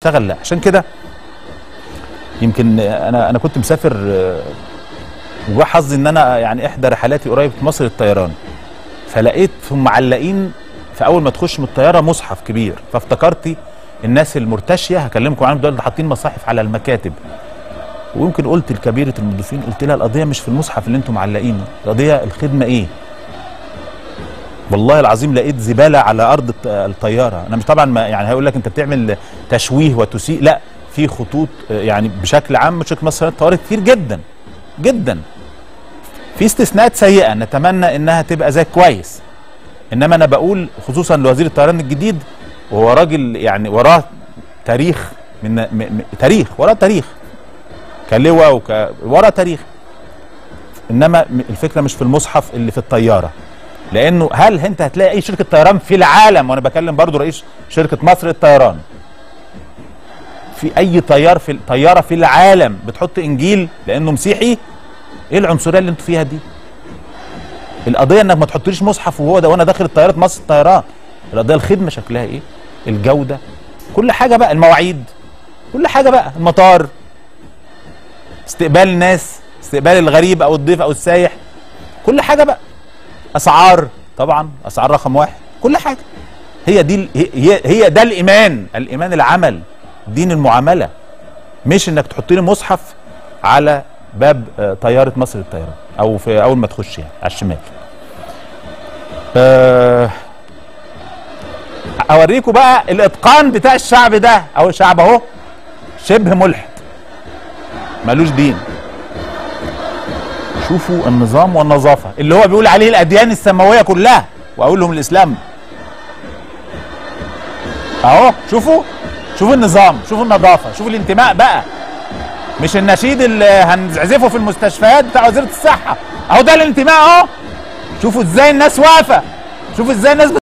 تشتغل لا عشان كده يمكن انا انا كنت مسافر آه، وجا حظي ان انا يعني احدى رحلاتي قريب في مصر الطيران فلقيت هم معلقين في اول ما تخش من الطياره مصحف كبير فافتكرتي الناس المرتشيه هكلمكم عنهم دول حاطين مصاحف على المكاتب ويمكن قلت لكبيره المضيفين قلت لها القضيه مش في المصحف اللي انتم معلقينه القضيه الخدمه ايه والله العظيم لقيت زباله على ارض الط- الطياره انا مش طبعا ما يعني هيقول لك انت بتعمل تشويه وتسيء لا في خطوط آه، يعني بشكل عام شركه مصر الطوارئ كتير جدا جدا في استثناءات سيئه نتمنى انها تبقى زي كويس انما انا بقول خصوصا لوزير الطيران الجديد وهو راجل يعني وراه تاريخ من م... م... تاريخ وراه تاريخ كلواء وك وراه تاريخ انما م- الفكره مش في المصحف اللي في الطياره لانه هل انت هتلاقي اي شركه طيران في العالم وانا بكلم برضو رئيس شركه مصر للطيران في اي طيار في طياره في العالم بتحط انجيل لانه مسيحي ايه العنصريه اللي انتوا فيها دي القضيه انك ما تحطليش مصحف وهو ده وانا داخل الطياره مصر الطيران القضيه الخدمه شكلها ايه الجوده كل حاجه بقى المواعيد كل حاجه بقى المطار استقبال الناس استقبال الغريب او الضيف او السايح كل حاجه بقى اسعار طبعا اسعار رقم واحد كل حاجه هي دي ال- هي هي ده الايمان الايمان العمل دين المعامله مش انك تحط لي مصحف على باب آه، طياره مصر للطيران او في اول ما تخش يعني على الشمال آه، اوريكم بقى الاتقان بتاع الشعب ده او الشعب اهو شبه ملحد ملوش دين شوفوا النظام والنظافه اللي هو بيقول عليه الاديان السماويه كلها واقول لهم الاسلام اهو شوفوا شوفوا النظام شوفوا النظافه شوفوا الانتماء بقى مش النشيد اللي هنعزفه في المستشفيات بتاع وزاره الصحه اهو ده الانتماء اهو شوفوا ازاي الناس واقفه شوفوا ازاي الناس